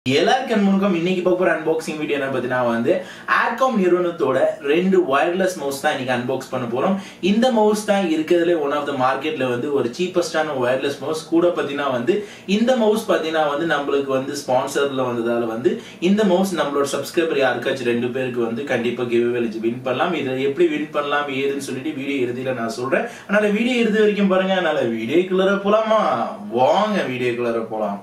எல்லாருக்கும் முன்னுக்கும் இன்னைக்கு பார்க்க போற அன்பாக்சிங் வீடியோ என்ன பார்த்தீங்கன்னா வந்து ஆட்காம் நிறுவனத்தோட ரெண்டு வயர்லெஸ் மவுஸ் தான் இன்னைக்கு அன்பாக்ஸ் பண்ண போறோம் இந்த மவுஸ் தான் இருக்கிறதுலே ஒன் ஆஃப் த மார்க்கெட்ல வந்து ஒரு சீப்பஸ்டான வயர்லெஸ் மவுஸ் கூட பார்த்தீங்கன்னா வந்து இந்த மவுஸ் பார்த்தீங்கன்னா வந்து நம்மளுக்கு வந்து ஸ்பான்சர்ல வந்ததால வந்து இந்த மவுஸ் நம்மளோட சப்ஸ்கிரைபர் யாருக்காச்சும் ரெண்டு பேருக்கு வந்து கண்டிப்பா கிவ் வின் பண்ணலாம் இதை எப்படி வின் பண்ணலாம் ஏதுன்னு சொல்லிட்டு வீடியோ இறுதியில நான் சொல்றேன் அதனால வீடியோ இறுதி வரைக்கும் பாருங்க அதனால வீடியோக்குள்ளார போலாமா வாங்க வீடியோக்குள்ளார போலாம்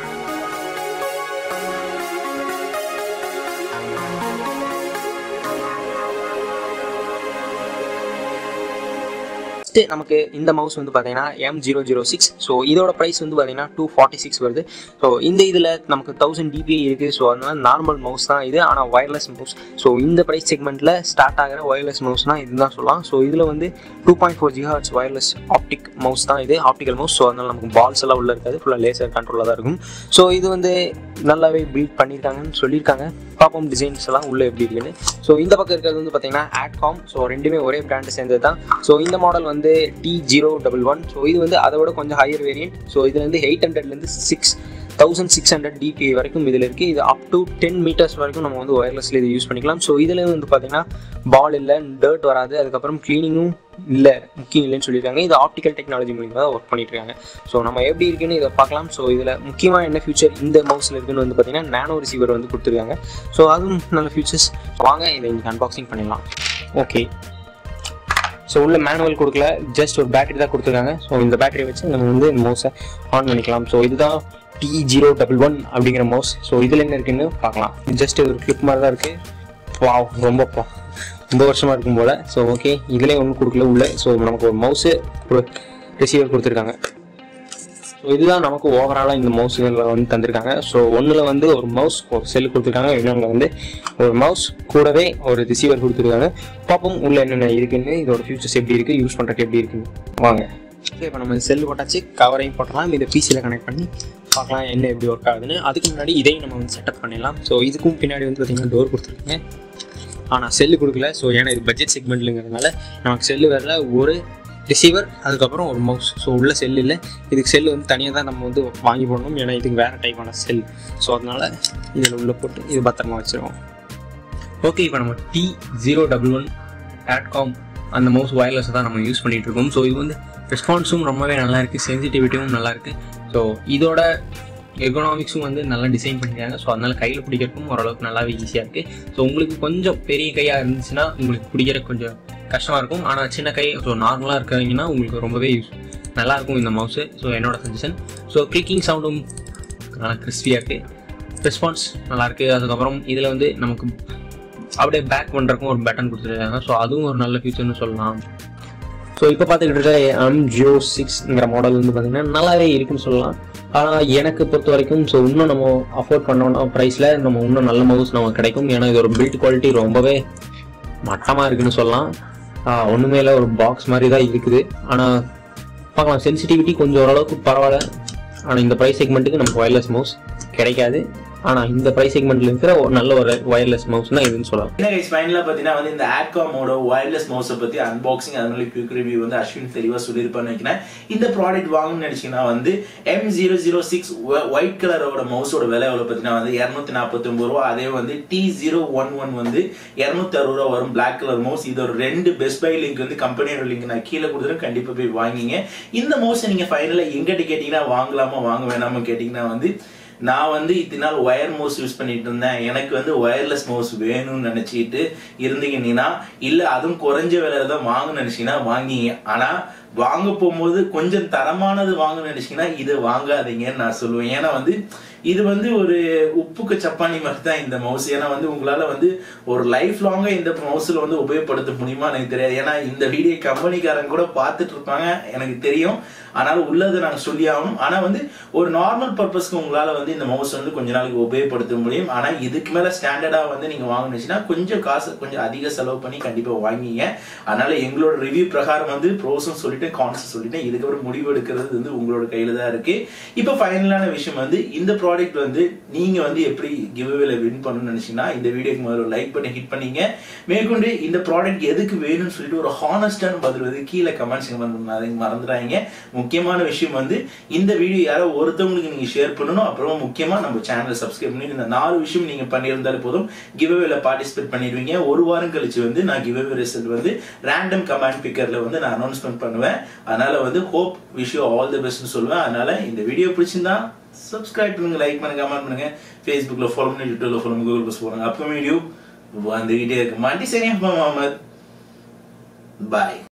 ஃபஸ்ட்டு நமக்கு இந்த மவுஸ் வந்து பார்த்தீங்கன்னா M zero zero six so இதோட ப்ரைஸ் வந்து பார்த்தீங்கன்னா டூ ஃபார்ட்டி சிக்ஸ் வருது ஸோ இந்த இதில் நமக்கு தௌசண்ட் டிபிஐ இருக்குது ஸோ அதனால நார்மல் மவுஸ் தான் இது ஆனால் ஒயர்லெஸ் மவுஸ் ஸோ இந்த ப்ரைஸ் செக்மெண்ட்டில் ஸ்டார்ட் ஆகிற ஒயர்லெஸ் மவுஸ்னால் இதுதான் சொல்லலாம் ஸோ இதில் வந்து two point four G hertz wireless optic mouse தான் இது ஆப்டிக்கல் மவுஸ் ஸோ அதனால நமக்கு பால்ஸ் எல்லாம் உள்ளே இருக்காது ஃபுல்லாக லேசர் கண்ட்ரோலாக தான் இருக்கும் ஸோ இது வந்து நல்லாவே பில்ட் பண்ணியிருக்காங்கன்னு சொல்லியிருக்காங்க பார்ப்போம் டிசைன்ஸ் எல்லாம் உள்ளே எப்படி இருக்குன்னு ஸோ இந்த பக்கம் இருக்கிறது வந்து பார்த்தீங்கன்னா ஆட்காம் ஸோ ரெண்டுமே ஒரே பிராண்டு சேர்ந்தது தான் ஸோ இந்த மாடல் வந்து T zero double one so இது வந்து அதை விட கொஞ்சம் ஹையர் வேரியன்ட் ஸோ இதுல இருந்து எயிட் ஹண்ட்ரட்லேருந்து six thousand six hundred DP வரைக்கும் இதில் இருக்குது இது அப் டு டென் மீட்டர்ஸ் வரைக்கும் நம்ம வந்து ஒயர்லெஸில் இது யூஸ் பண்ணிக்கலாம் ஸோ இதில் வந்து பார்த்தீங்கன்னா பால் இல்லை டர்ட் வராது அதுக்கப்புறம் க்ளீனிங்கும் இல்லை முக்கியம் இல்லைன்னு சொல்லியிருக்காங்க இது ஆப்டிக்கல் டெக்னாலஜி மூலியமாக தான் ஒர்க் பண்ணிட்டு இருக்காங்க ஸோ நம்ம எப்படி இருக்குன்னு இதை பார்க்கலாம் ஸோ இதில் முக்கியமாக என்ன ஃபியூச்சர் இந்த மவுஸில் இருக்குன்னு வந்து பார்த்தீங்கன்னா நானோ ரிசீவர் வந்து கொடுத்துருக்காங்க ஸோ அதுவும் நல்ல ஃபியூச்சர்ஸ் வாங்க இதை இன்றைக்கி அன்பாக்சிங் பண்ணிடலாம் ஓகே ஸோ உள்ள மேனுவல் கொடுக்கல ஜஸ்ட் ஒரு பேட்டரி தான் கொடுத்துருக்காங்க ஸோ இந்த பேட்டரி வச்சு நம்ம வந்து இந்த மவுஸை ஆன் பண்ணிக்கலாம் ஸோ இதுதான் டி ஜீரோ டபுள் ஒன் அப்படிங்கிற மவுஸ் ஸோ இதில் என்ன இருக்குன்னு பார்க்கலாம் ஜஸ்ட் ஒரு கிளிப் மாதிரி தான் இருக்குது வா ரொம்ப பா- ரொம்ப வருஷமாக இருக்கும் போல் ஸோ ஓகே இதிலே ஒன்றும் கொடுக்கல உள்ள ஸோ நமக்கு ஒரு மவுஸு ஒரு ரிசீவர் கொடுத்துருக்காங்க ஸோ இதுதான் நமக்கு ஓவராலாக இந்த மவுஸுகளில் வந்து தந்திருக்காங்க ஸோ ஒன்றில் வந்து ஒரு மவுஸ் ஒரு செல் கொடுத்துருக்காங்க இன்னொன்று வந்து ஒரு மவுஸ் கூடவே ஒரு ரிசீவர் கொடுத்துருக்காங்க பார்ப்போம் உள்ள என்னென்ன இருக்குன்னு இதோட ஃபியூச்சர்ஸ் எப்படி இருக்குது யூஸ் பண்ணுறதுக்கு எப்படி இருக்குன்னு வாங்க ஓகே இப்போ நம்ம செல் போட்டாச்சு கவரையும் போட்டலாம் இதை பிசியில் கனெக்ட் பண்ணி பார்க்கலாம் என்ன எப்படி ஒர்க் ஆகுதுன்னு அதுக்கு முன்னாடி இதையும் நம்ம வந்து செட்டப் பண்ணிடலாம் ஸோ இதுக்கும் பின்னாடி வந்து பார்த்திங்கன்னா டோர் கொடுத்துருக்காங்க ஆனால் செல்லு கொடுக்கல ஸோ ஏன்னா இது பட்ஜெட் செக்மெண்ட்லுங்கிறதுனால நமக்கு செல்லு வரல ஒரு ரிசீவர் அதுக்கப்புறம் ஒரு மவுஸ் ஸோ உள்ள செல் இல்லை இதுக்கு செல் வந்து தனியாக தான் நம்ம வந்து வாங்கி போடணும் ஏன்னா இதுக்கு வேறு டைப்பான செல் ஸோ அதனால் இதில் உள்ளே போட்டு இது பத்திரமா வச்சுருவோம் ஓகே இப்போ நம்ம டி ஜீரோ டபுள் ஒன் ஆட்காம் அந்த மவுஸ் ஒயர்லெஸ் தான் நம்ம யூஸ் பண்ணிகிட்டு இருக்கோம் ஸோ இது வந்து ரெஸ்பான்ஸும் ரொம்பவே நல்லா இருக்குது சென்சிட்டிவிட்டியும் நல்லா இருக்குது ஸோ இதோட எக்கனாமிக்ஸும் வந்து நல்லா டிசைன் பண்ணியிருக்காங்க ஸோ அதனால் கையில் பிடிக்கிறதுக்கும் ஓரளவுக்கு நல்லாவே ஈஸியாக இருக்குது ஸோ உங்களுக்கு கொஞ்சம் பெரிய கையாக இருந்துச்சுன்னா உங்களுக்கு பிடிக்கிற கொஞ்சம் கஷ்டமாக இருக்கும் ஆனால் சின்ன கை ஸோ நார்மலாக இருக்கிறீங்கன்னா உங்களுக்கு ரொம்பவே யூஸ் நல்லாயிருக்கும் இந்த மவுஸு ஸோ என்னோட சஜஷன் ஸோ கிளிக்கிங் சவுண்டும் நல்லா கிறிஸ்பியாக இருக்குது ரெஸ்பான்ஸ் நல்லாயிருக்கு அதுக்கப்புறம் இதில் வந்து நமக்கு அப்படியே பேக் பண்ணுறக்கும் ஒரு பட்டன் கொடுத்துருக்காங்க ஸோ அதுவும் ஒரு நல்ல ஃபீச்சர்னு சொல்லலாம் ஸோ இப்போ பார்த்துக்கிட்டு இருக்க எம் ஜியோ சிக்ஸ்ங்கிற மாடல் வந்து பார்த்தீங்கன்னா நல்லாவே இருக்குன்னு சொல்லலாம் ஆனால் எனக்கு பொறுத்த வரைக்கும் ஸோ இன்னும் நம்ம அஃபோர்ட் பண்ணோம்னா ப்ரைஸில் நம்ம இன்னும் நல்ல மவுஸ் நமக்கு கிடைக்கும் ஏன்னா இதோட பில்ட் குவாலிட்டி ரொம்பவே மட்டமாக இருக்குன்னு சொல்லலாம் ஆஹ் ஒண்ணுமே இல்லை ஒரு பாக்ஸ் மாதிரி தான் இருக்குது ஆனால் பார்க்கலாம் சென்சிட்டிவிட்டி கொஞ்சம் ஓரளவுக்கு பரவாயில்ல ஆனால் இந்த ப்ரைஸ் செக்மெண்ட்டுக்கு நமக்கு ஒயர்லெஸ் மவுஸ் கிடைக்காது ஆனால் இந்த ப்ரைஸ் செக்மெண்ட்டில் இருக்கிற ஒரு நல்ல ஒரு ஒயர்லெஸ் மவுஸ் தான் இதுன்னு சொல்லலாம் என்ன கைஸ் ஃபைனலா பாத்தீங்கன்னா வந்து இந்த ஆட்காமோட ஒயர்லெஸ் மவுஸை பத்தி அன்பாக்சிங் அதனால குயிக் ரிவ்யூ வந்து அஸ்வின் தெளிவா சொல்லியிருப்பான்னு நினைக்கிறேன் இந்த ப்ராடக்ட் வாங்கணும்னு நினைச்சீங்கன்னா வந்து M zero zero six white கலரோட மவுஸோட விலை எவ்வளவு பாத்தீங்கன்னா வந்து இருநூத்தி நாற்பத்தி ஒன்பது ரூபா அதே வந்து டி ஜீரோ ஒன் ஒன் வந்து இருநூத்தி அறுபது ரூபா வரும் பிளாக் கலர் மவுஸ் இது ஒரு ரெண்டு பெஸ்ட் பை லிங்க் வந்து கம்பெனியோட லிங்க் நான் கீழே கொடுத்துருக்கேன் கண்டிப்பா போய் வாங்கிங்க இந்த மவுஸை நீங்க ஃபைனலா எங்கிட்ட கேட்டீங்கன்னா வாங்கலாமா வாங்க வேணாமா கேட்டீங்கன்னா வந்து நான் வந்து இத்தனை நாள் ஒயர் மவுஸ் யூஸ் பண்ணிட்டு இருந்தேன் எனக்கு வந்து ஒயர்லெஸ் மவுஸ் வேணும்னு நினைச்சிட்டு இருந்தீங்கன்னா இல்ல அதுவும் குறைஞ்ச விலையில தான் வாங்கணும்னு நினைச்சீங்கன்னா வாங்கிங்க ஆனா வாங்க போகும்போது கொஞ்சம் தரமானது வாங்கணும்னு நினைச்சீங்கன்னா இது வாங்காதீங்கன்னு நான் சொல்லுவேன் ஏன்னா வந்து இது வந்து ஒரு உப்புக்கு சப்பானி மாதிரி தான் இந்த மவுஸ் ஏன்னா வந்து உங்களால வந்து ஒரு லைஃப் லாங்கா இந்த மவுஸ்ல வந்து உபயோகப்படுத்த முடியுமா எனக்கு தெரியாது ஏன்னா இந்த வீடியோ கம்பெனிக்காரங்க கூட பார்த்துட்டு இருப்பாங்க எனக்கு தெரியும் ஆனாலும் உள்ளதை நாங்க சொல்லி ஆகணும் ஆனா வந்து ஒரு நார்மல் பர்பஸ்க்கு உங்களால வந்து இந்த மவுஸ் வந்து கொஞ்ச நாளைக்கு உபயோகப்படுத்த முடியும் ஆனா இதுக்கு மேல ஸ்டாண்டர்டா வந்து நீங்க வாங்கினுச்சுன்னா கொஞ்சம் காசு கொஞ்சம் அதிக செலவு பண்ணி கண்டிப்பா வாங்கிங்க அதனால எங்களோட ரிவ்யூ பிரகாரம் வந்து ப்ரோஸும் சொல்லிட்டு சொல்லிட்டேன் கான்ஸ் சொல்லிட்டேன் இதுக்கப்புறம் முடிவு எடுக்கிறது வந்து உங்களோட கையில தான் இருக்கு இப்போ ஃபைனலான விஷயம் வந்து இந்த ப்ராடக்ட் வந்து நீங்க வந்து எப்படி கிவ்அவேல வின் பண்ணணும்னு நினைச்சீங்கன்னா இந்த வீடியோக்கு முதல்ல லைக் பண்ணி ஹிட் பண்ணீங்க மேற்கொண்டு இந்த ப்ராடக்ட் எதுக்கு வேணும்னு சொல்லிட்டு ஒரு ஹானஸ்டான பதில் வந்து கீழே கமெண்ட்ஸ் வந்து மறந்துடாதீங்க முக்கியமான விஷயம் வந்து இந்த வீடியோ யாரோ ஒருத்தவங்களுக்கு நீங்க ஷேர் பண்ணணும் அப்புறம் முக்கியமா நம்ம சேனலை சப்ஸ்கிரைப் பண்ணி இந்த நாலு விஷயம் நீங்க பண்ணியிருந்தாலே போதும் கிவ்அவேல பார்ட்டிசிபேட் பண்ணிடுவீங்க ஒரு வாரம் கழிச்சு வந்து நான் கிவ்அவே ரிசல்ட் வந்து ரேண்டம் கமெண்ட் பிக்கர்ல வந்து நான் அனௌன்ஸ்மெண்ட் பண்ணுவேன் அதனால வந்து ஹோப் விஷ் ஆல் தி பெஸ்ட்னு சொல்லுவேன் அதனால இந்த வீடியோ பிடிச்சிருந்தா சப்ஸ்கிரைப் பண்ணுங்க லைக் பண்ணுங்க கமெண்ட் பண்ணுங்க ஃபேஸ்புக்ல ஃபாலோ பண்ணி ட்விட்டர்ல ஃபாலோ பண்ணி கூகுள் பஸ் போடுங்க அப்போ வீடியோ வந்துகிட்டே இருக்கு மாட்டி சரியா முகமது பாய்